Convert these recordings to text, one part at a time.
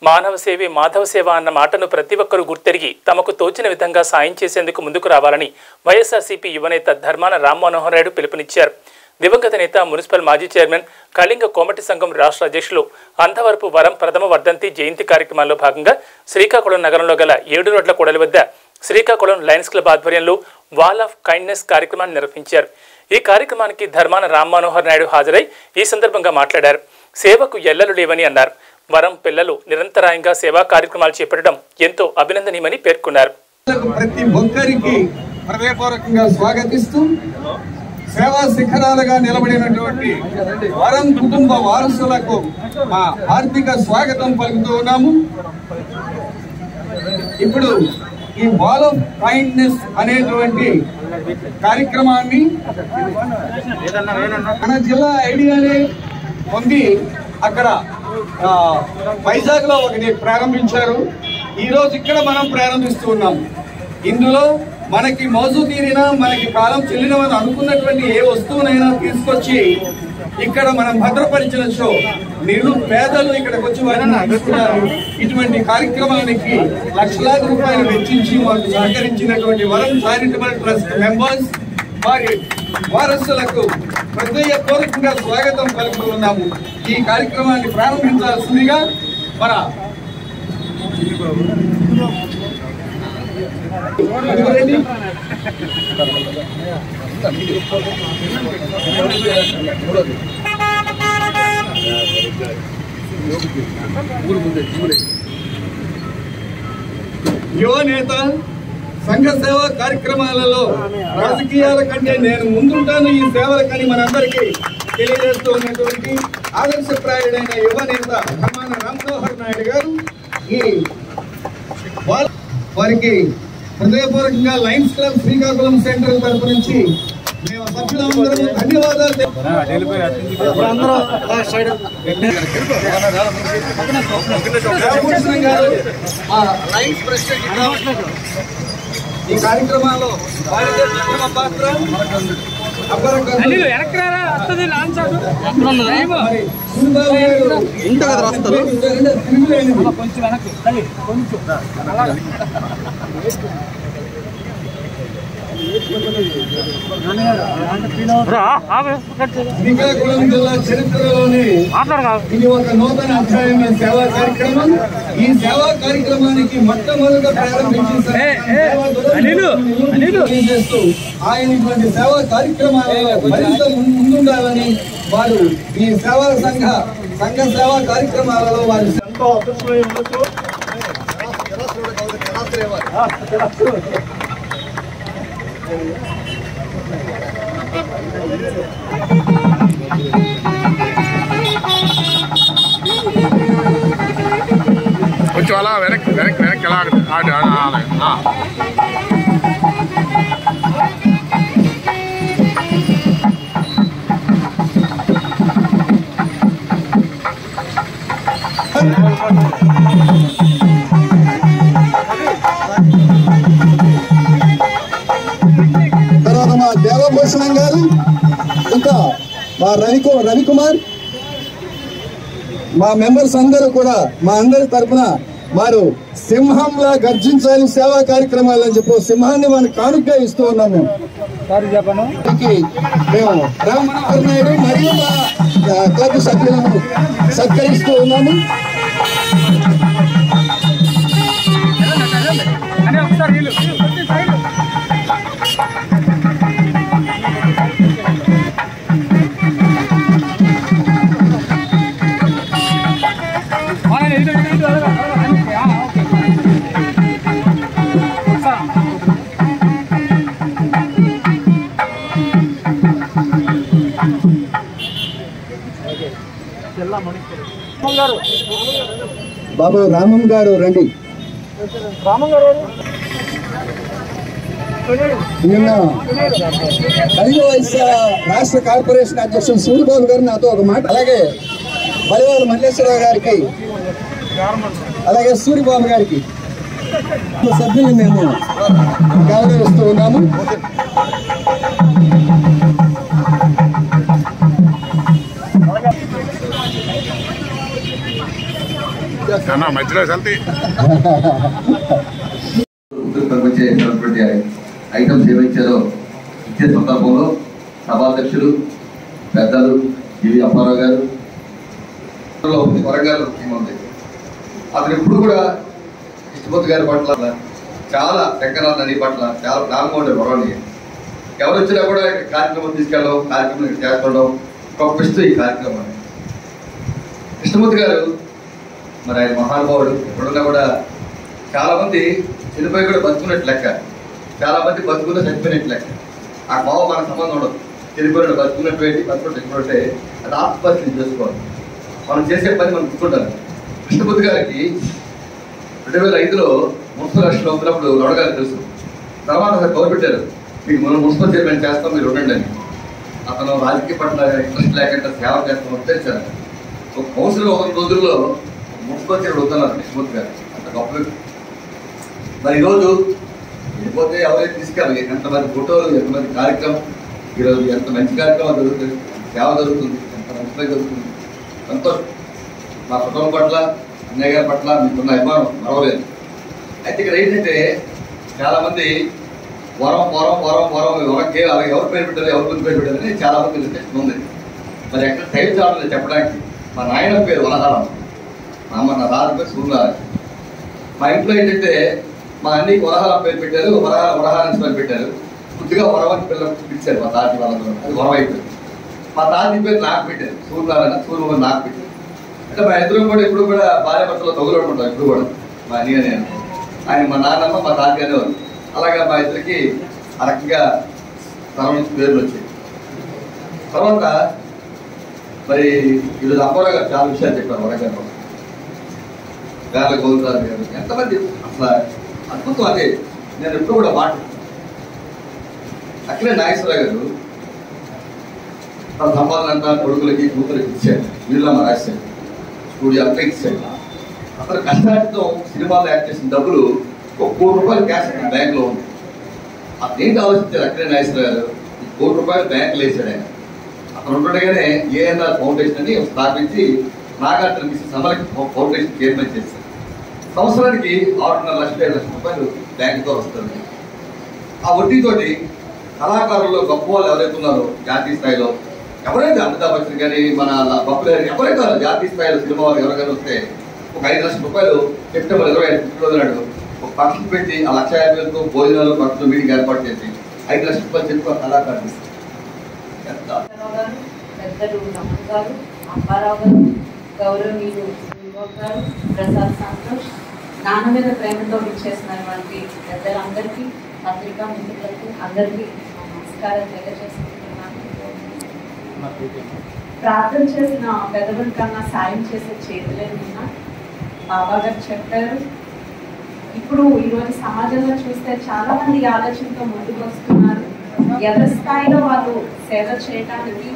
మానవ సేవే మాధవ సేవ అన్న మాటను ప్రతి ఒక్కరూ గుర్తెరిగి తమకు తోచిన విధంగా సాయం చేసేందుకు ముందుకు రావాలని వైఎస్ఆర్సీపీ యువనేత ధర్మాన రామ్మనోహర్ నాయుడు పిలుపునిచ్చారు దివంగత నేత మున్సిపల్ మాజీ చైర్మన్ కళింగ కోమటి సంఘం రాష్ట్ర అధ్యక్షులు అంధవరపు వరం ప్రథమ వర్ధంతి జయంతి కార్యక్రమాల్లో భాగంగా శ్రీకాకుళం నగరంలో గల ఏడు రోడ్ల కూడలి వద్ద శ్రీకాకుళం లయన్స్ క్లబ్ ఆధ్వర్యంలో వాల్ ఆఫ్ కైండ్నెస్ కార్యక్రమాన్ని నిర్వహించారు ఈ కార్యక్రమానికి ధర్మాన రామ్ మనోహర్ నాయుడు హాజరై ఈ సందర్భంగా మాట్లాడారు సేవకు ఎల్లలు లేవని అన్నారు వరం పిల్లలు నిరంతరాయంగా సేవా కార్యక్రమాలు చేపట్టడం ఎంతో అభినందనీయమని పేర్కొన్నారు ప్రతి ఒక్కరికి హృదయపూర్వకంగా స్వాగతిస్తూ సేవా శిఖరాలుగా నిలబడినటువంటి వరం కుటుంబ వారసులకు మా ఆర్థిక స్వాగతం పలుకుతూ ఉన్నాము ఇప్పుడు ఈ వాల్ ఆఫ్ కైండ్నెస్ అనేటువంటి కార్యక్రమాన్ని మన జిల్లా ఐడియానే పొంది అక్కడ ఆ, వైజాగ్ లో ఒకటి ప్రారంభించారు ఈ రోజు ఇక్కడ మనం ప్రారంభిస్తూ ఉన్నాం ఇందులో మనకి మోజు తీరిన మనకి కాలం చెల్లినమని అనుకున్నటువంటి ఏ వస్తువునైనా తీసుకొచ్చి ఇక్కడ మనం భద్రపరిచిన షో నిరు పేదలు ఇక్కడికి వచ్చి వారిని అడుగుతున్నారు ఇటువంటి కార్యక్రమానికి లక్షలాది రూపాయలు వెచ్చించి మాకు సహకరించినటువంటి వరం చారిటబుల్ ట్రస్ట్ మెంబర్స్ వారి వారసులకు హృదయపూర్వకంగా స్వాగతం పలుకుతున్నాము ఈ కార్యక్రమాన్ని ప్రారంభించాల్సిందిగా మన అదిగోండి. యువ నేత సంఘ సేవ కార్యక్రమాలలో రాజకీయాల కంటే నేను ముందుంటాను ఈ సేవలకని మనందరికీ తెలియజేస్తూ ఉన్నటువంటి ఆదర్శప్రాయుడైన యువ నేత ధర్మాన రామ్మనోహర్ నాయుడు గారు ఈ వాళ్ళ- వారికి హృదయపూర్వకంగా లయన్స్ క్లబ్ శ్రీకాకుళం సెంటర్ తరపు నుంచి మేము సభ్యులందరూ ధన్యవాదాలు తెలు- రామకృష్ణ గారు, ఆ లయన్స్ ప్రెసిడెంట్ ఈ కార్యక్రమాల్లో వారిదే ప్రథమ పాత్ర అబ్బరకం- మరి సుందర్ గారు తిరుగులేనిది. శ్రీకాకుళం జిల్లా చరిత్రలోనే ఇది ఒక నూతన అధ్యాయమైన సేవా కార్యక్రమం ఈ సేవా కార్యక్రమానికి మొట్టమొదట ప్రారంభించిన చేస్తూ ఆయన ఇటువంటి సేవా కార్యక్రమాలలో మరింత ముం- ముందుండాలని వారు ఈ సేవా సంఘ సంఘ సేవా కార్యక్రమాలలో వారు ఎంతో అదృష్టమై ఉండొచ్చు కొంచెం అలా వెనక్కి వెనక్కి వెనక్కి ఎలా ఆడు ఆడు ఆడు ఆ. తర్వాత మా దేవభూషణం గారు ఇంకా మా రవికు రవికుమార్ మా మెంబర్స్ అందరూ కూడా మా అందరి తరపున వారు సింహంలా గర్జించాలి సేవా కార్యక్రమాలు అని చెప్పి ఓ సింహాన్ని మనకు కానుకగా ఇస్తూ ఉన్నాం మేము దీనికి మేము రామ్ మనోహర్ నాయుడు మరియు మా ఆ, క్లబ్ సభ్యులను సత్కరిస్తూ ఉన్నాము బాబు రామం గారు రండి నిన్న ఐదో వయసు రాష్ట్ర కార్పొరేషన్ అధ్యక్షుడు సూర్యబాబు గారు నాతో ఒక మాట అలాగే బలివాల మల్లేశ్వరరావు గారికి అలాగే సూర్యబాబు గారికి సభ్యులు మేము గౌరవిస్తూ ఉన్నాము అన్న మధ్యలో వెళ్తే ఉత్తర్వులకు చేసినటువంటి ఐటమ్స్ ఏమిచ్చారో ఇచ్చే సందర్భంలో సభాధ్యక్షులు పెద్దలు జీవి అప్పారావు గారు లో ఉంది, వరంగల్ టీం ఉంది అతను ఇప్పుడు కూడా కృష్ణమూర్తి గారి పట్ల చాలా శంకరనాథ్ నది పట్ల చాలా ప్రారంభం ఉండే వరవని ఎవరు వచ్చినా కూడా ఇక్కడ కార్యక్రమం తీసుకెళ్ళడం కార్యక్రమం ఇక్కడ చేసుకోవడం గొప్పస్తూ ఈ కార్యక్రమాన్ని కృష్ణమూర్తి గారు మరి ఆయన మహానుభావుడు ఎప్పుడున్నా కూడా చాలా మంది చనిపోయి కూడా బతుకున్నట్టు లెక్క చాలా మంది బతుకున్న చనిపోయినట్టు లెక్క ఆ భావం మనకు సంబంధం ఉండదు చనిపోయిన బతుకున్నట్టు ఏంటి బతుకున్నట్టు చనిపోతే అది ఆత్మపరిస్థితి చేసుకోవాలి మనం చేసే పని మనం గుర్తుండాలి కృష్ణమూర్తి గారికి రెండు వేల ఐదులో మున్సిపల్ రాష్ట్రంలో ఉన్నప్పుడు రౌడ గారు తెలుసు తర్వాత అసలు కౌరు పెట్టారు మీకు మనం మున్సిపల్ చైర్మన్ చేస్తాం మీరు ఉండండి అని అతను రాజకీయ పట్ల ఇంట్రెస్ట్ లేకుండా సేవ చేస్తాం తెలిసారు ఒక కౌన్సిల్ ఒక రోజుల్లో మున్సిపల్ చైర్మన్ వద్దన్నారు కృష్ణమూర్తి గారు అంత గొప్ప వ్యక్తి. మరి ఈరోజు లేకపోతే ఎవరైతే తీసుకెళ్ళాలి ఎంతమంది ఫోటోలు ఎంతమంది కార్యక్రమం ఈరోజు ఎంత మంచి కార్యక్రమం జరుగుతుంది సేవ జరుగుతుంది ఎంత మంచి పని జరుగుతుంది సంతోషం మా కుటుంబం పట్ల అన్నయ్య గారి పట్ల మీకున్న అభిమానం మరవలేదు అయితే ఇక్కడ ఏంటంటే చాలా మంది వరం వరం వరం వరం వరంకే అలా ఎవరు పేరు పెట్టారు ఎవరు ముందు పేరు పెట్టారు అని చాలా మంది ప్రశ్న ఉంది మరి ఎక్కడ టైం చాలలేదు చెప్పడానికి మా నాయన పేరు వనహారం మా అమ్మ నా రాజు పేరు సూర్యనారాయణ మా ఇంట్లో ఏంటంటే మా అన్ని వరహాల పేరు పెట్టారు వరహాల వరహాల నుంచి పేరు పెట్టారు కొద్దిగా వరవని పిల్లలు పిలిచారు మా తాతి వాళ్ళందరూ అది వరం అయిపోయింది మా తాతి పేరు నాకు పెట్టారు సూర్యనారాయణ సూర్యమోహన్ నాకు పెట్టారు అంటే మా ఇద్దరం కూడా ఇప్పుడు కూడా భార్య భర్తలో తగులుకుంటాం ఇప్పుడు కూడా మా అన్నయ్య నేను ఆయన మా నాన్నమ్మ మా తాత అనేవారు అలాగా మా ఇద్దరికి ఆ రకంగా తరం నుంచి పేర్లు వచ్చాయి తర్వాత మరి ఈరోజు అమ్మారావు గారు చాలా విషయాలు చెప్పారు వరంగల్లో వేల గోవిందరాజు గారు ఎంతమంది అసలు అద్భుతం అదే నేను ఎప్పుడు కూడా మాట అక్కడే నాగేశ్వరరావు గారు తన సంపాదన అంతా కొడుకులకి కూతురికి ఇచ్చాడు వీళ్ళమ్మ రాశాడు స్టూడియో అంతా ఇచ్చాడు అతను కష్టాలతో సినిమాలో యాక్ట్ చేసిన డబ్బులు ఒక కోటి రూపాయలు క్యాష్ అక్కడ బ్యాంకులో ఉంది అతను ఏంటి ఆలోచించారు అక్కడే నాగేశ్వరరావు గారు ఈ కోటి రూపాయలు బ్యాంకులో వేసాడు ఆయన అతను ఉండగానే ఏఎన్ఆర్ ఫౌండేషన్ అని స్థాపించి నాగార్జున మిషన్ సమలకి ఫౌండేషన్ చైర్మన్ చేశారు సంవత్సరానికి ఆరున్నర లక్షల ఏడు లక్షల రూపాయలు బ్యాంకుతో వస్తుంది ఆ వడ్డీతోటి కళాకారుల్లో గొప్ప వాళ్ళు ఎవరైతే ఉన్నారో జాతీయ స్థాయిలో ఎవరైతే అమితాబ్ బచ్చన్ కానీ మన బొప్పలు గారు ఎవరైతే ఉన్నారో జాతీయ స్థాయిలో సినిమా వాళ్ళు ఎవరికైనా వస్తే ఒక ఐదు లక్షల రూపాయలు సెప్టెంబర్ ఇరవై ఐదు పుట్టినరోజు నాడు ఒక ఫంక్షన్ పెట్టి ఆ లక్ష యాభై వేలతో భోజనాలు ఖర్చులు మీటింగ్ ఏర్పాటు చేసి ఐదు లక్షల రూపాయలు చెప్పి ఆ కళాకారులు ఇస్తారు. ఎంత రావు గారు పెద్దలు రమణ గారు అప్పారావు గారు గౌరవనీయులు శ్రీబాబు గారు ప్రసాద్ సంతోష్ నాన్న మీద ప్రేమతో ఇచ్చేసినటువంటి పెద్దలందరికీ పత్రికా మిత్రులకు అందరికీ నా నమస్కారం తెలియజేసుకుంటున్నాను ప్రార్థన చేసిన పెద్దల కన్నా సాయం చేసే చేతులే నిన్న బాబా గారు చెప్పారు ఇప్పుడు ఈరోజు సమాజంలో చూస్తే చాలా మంది ఈ ఆలోచనతో ముందుకు వస్తున్నారు ఎవరి స్థాయిలో వాళ్ళు సేవ చేయడానికి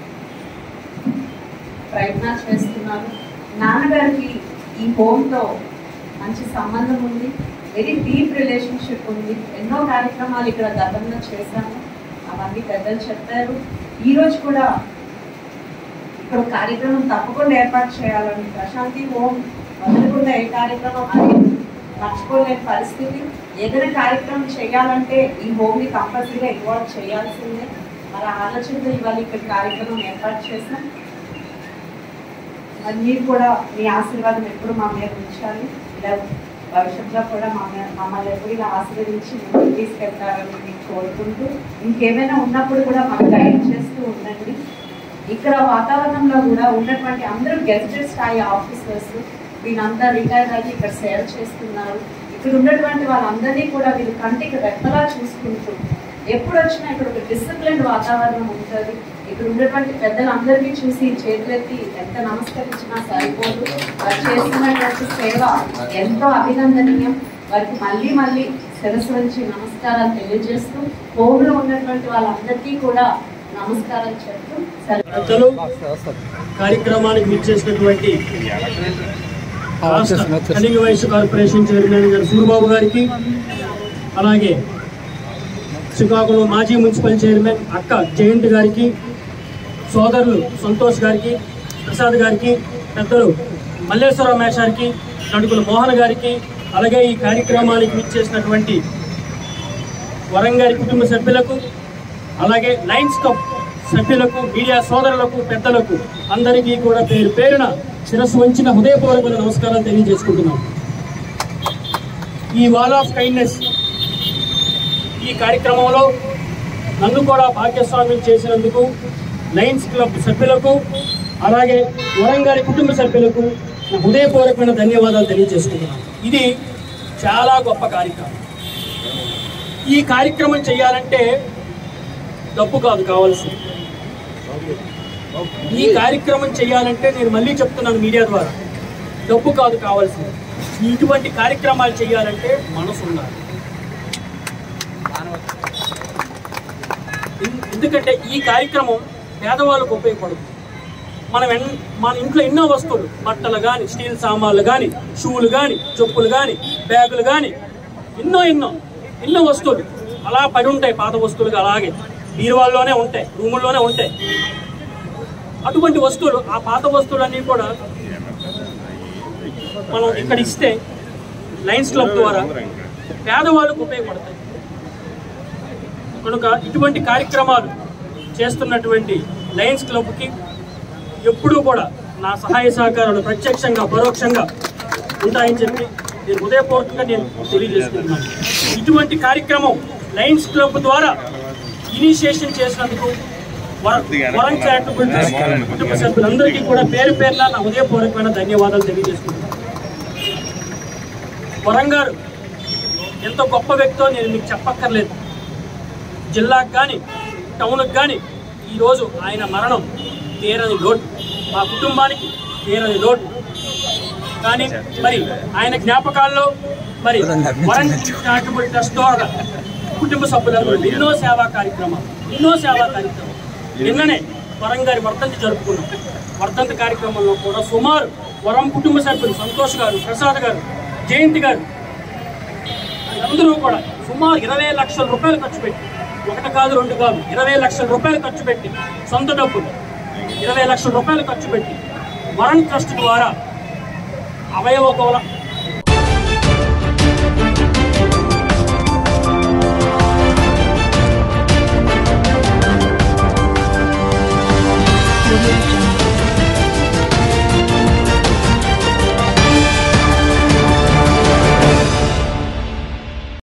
ప్రయత్నాలు చేస్తున్నారు నాన్నగారికి ఈ హోమ్తో మంచి సంబంధం ఉంది వెరీ డీప్ రిలేషన్షిప్ ఉంది ఎన్నో కార్యక్రమాలు ఇక్కడ గతంలో చేశాము అవన్నీ పెద్దలు చెప్పారు ఈ రోజు కూడా ఇక్కడ ఒక కార్యక్రమం తప్పకుండా ఏర్పాటు చేయాలని ప్రశాంతి హోమ్ వదలకుండా ఏ కార్యక్రమం అనేది మర్చిపోలేని పరిస్థితి ఏదైనా కార్యక్రమం చేయాలంటే ఈ హోమ్ని కంపల్సరీగా ఇన్వాల్వ్ చేయాల్సిందే మరి ఆ ఆలోచనతో ఇవాళ ఇక్కడ కార్యక్రమం ఏర్పాటు చేసాం మరి మీరు కూడా మీ ఆశీర్వాదం ఎప్పుడు మా మీద ఉంచాలి ఇలా భవిష్యత్తులో కూడా మా మీద మమ్మల్ని ఎప్పుడు ఇలా ఆశీర్వదించి ముందుకు తీసుకెళ్తారని మీకు కోరుకుంటూ ఇంకేమైనా ఉన్నప్పుడు కూడా మాకు గైడ్ చేస్తూ ఉండండి ఇక్కడ వాతావరణంలో కూడా ఉన్నటువంటి అందరూ గెస్టెడ్ స్థాయి ఆఫీసర్స్ వీళ్ళంతా రిటైర్ అయ్యి ఇక్కడ సేవ చేస్తున్నారు ఇక్కడ ఉన్నటువంటి వాళ్ళందరినీ కూడా వీళ్ళు కంటికి రెప్పలా చూసుకుంటూ ఎప్పుడు వచ్చినా ఇక్కడ ఒక డిసిప్లిన్ వాతావరణం ఉంటుంది ఇక్కడ ఉన్నటువంటి పెద్దలందరినీ చూసి చేతులెత్తి ఎంత నమస్కరించినా సరిపోదు వారు చేస్తున్నటువంటి సేవ ఎంతో అభినందనీయం వారికి మళ్ళీ మళ్ళీ శిరస్సు నుంచి నమస్కారాలు తెలియజేస్తూ హోమ్లో ఉన్నటువంటి వాళ్ళందరికీ కూడా నమస్కారం చెప్తూ సెలవు పెద్దలు కార్యక్రమానికి విచ్చేసినటువంటి రాష్ట్ర కలిగ వయసు కార్పొరేషన్ చైర్మన్ గారు సూరిబాబు గారికి అలాగే శ్రీకాకుళం మాజీ మున్సిపల్ చైర్మన్ అక్క జయంత్ గారికి సోదరులు సంతోష్ గారికి ప్రసాద్ గారికి పెద్దలు మల్లేశ్వరరావు మేషారికి నడుకుల మోహన్ గారికి అలాగే ఈ కార్యక్రమానికి విచ్చేసినటువంటి వరంగారి కుటుంబ సభ్యులకు అలాగే లయన్స్ కప్ సభ్యులకు మీడియా సోదరులకు పెద్దలకు అందరికీ కూడా పేరు పేరున శిరస్సు వంచిన హృదయపూర్వక నమస్కారాలు తెలియజేసుకుంటున్నాను ఈ వాల్ ఆఫ్ కైండ్నెస్ ఈ కార్యక్రమంలో నన్ను కూడా భాగ్యస్వామ్యం చేసినందుకు లయన్స్ క్లబ్ సభ్యులకు అలాగే వరంగారి కుటుంబ సభ్యులకు నా హృదయపూర్వకమైన ధన్యవాదాలు తెలియజేసుకుంటున్నాను ఇది చాలా గొప్ప కార్యక్రమం ఈ కార్యక్రమం చేయాలంటే డబ్బు కాదు కావాల్సింది ఈ కార్యక్రమం చేయాలంటే నేను మళ్ళీ చెప్తున్నాను మీడియా ద్వారా డబ్బు కాదు కావాల్సింది ఇటువంటి కార్యక్రమాలు చేయాలంటే మనసు ఉండాలి ఎన్- ఎందుకంటే ఈ కార్యక్రమం పేదవాళ్ళకు ఉపయోగపడుతుంది మనం ఎన్ మన ఇంట్లో ఎన్నో వస్తువులు బట్టలు కానీ స్టీల్ సామాన్లు కానీ షూలు కానీ చెప్పులు కానీ బ్యాగులు కానీ ఎన్నో ఎన్నో ఎన్నో వస్తువులు అలా పడి ఉంటాయి పాత వస్తువులుగా అలాగే బీరువాల్లోనే ఉంటాయి రూముల్లోనే ఉంటాయి అటువంటి వస్తువులు ఆ పాత వస్తువులన్నీ కూడా మనం ఇక్కడ ఇస్తే లయన్స్ క్లబ్ ద్వారా పేదవాళ్ళకు ఉపయోగపడతాయి కనుక ఇటువంటి కార్యక్రమాలు చేస్తున్నటువంటి లయన్స్ క్లబ్కి ఎప్పుడూ కూడా నా సహాయ సహకారాలు ప్రత్యక్షంగా పరోక్షంగా ఉంటాయని చెప్పి నేను హృదయపూర్వకంగా నేను తెలియజేస్తున్నాను ఇటువంటి కార్యక్రమం లయన్స్ క్లబ్ ద్వారా ఇనిషియేషన్ చేసినందుకు వర- వరం చారిటబుల్ ట్రస్ట్ కుటుంబ సభ్యులందరికీ కూడా పేరు పేరున నా హృదయపూర్వకమైన ధన్యవాదాలు తెలియజేస్తున్నాను వరంగారు ఎంత గొప్ప వ్యక్తో నేను మీకు చెప్పక్కర్లేదు జిల్లాకు కానీ టౌన్కి కానీ ఈరోజు ఆయన మరణం తీరని లోటు మా కుటుంబానికి తీరని లోటు కానీ మరి ఆయన జ్ఞాపకాల్లో మరి వరం చారిటబుల్ ట్రస్ట్ ద్వారా కుటుంబ సభ్యులందరూ ఎన్నో సేవా కార్యక్రమాలు ఎన్నో సేవా కార్యక్రమాలు నిన్ననే వరం గారి వర్ధంతి జరుపుకున్నాం వర్ధంతి కార్యక్రమంలో కూడా సుమారు వరం కుటుంబ సభ్యులు సంతోష్ గారు ప్రసాద్ గారు జయంతి గారు అందరూ కూడా సుమారు ఇరవై లక్షల రూపాయలు ఖర్చు పెట్టి ఒకటి కాదు రెండు కాదు ఇరవై లక్షల రూపాయలు ఖర్చు పెట్టి సొంత డబ్బులు ఇరవై లక్షల రూపాయలు ఖర్చు పెట్టి వరం ట్రస్ట్ ద్వారా అవయవ కోల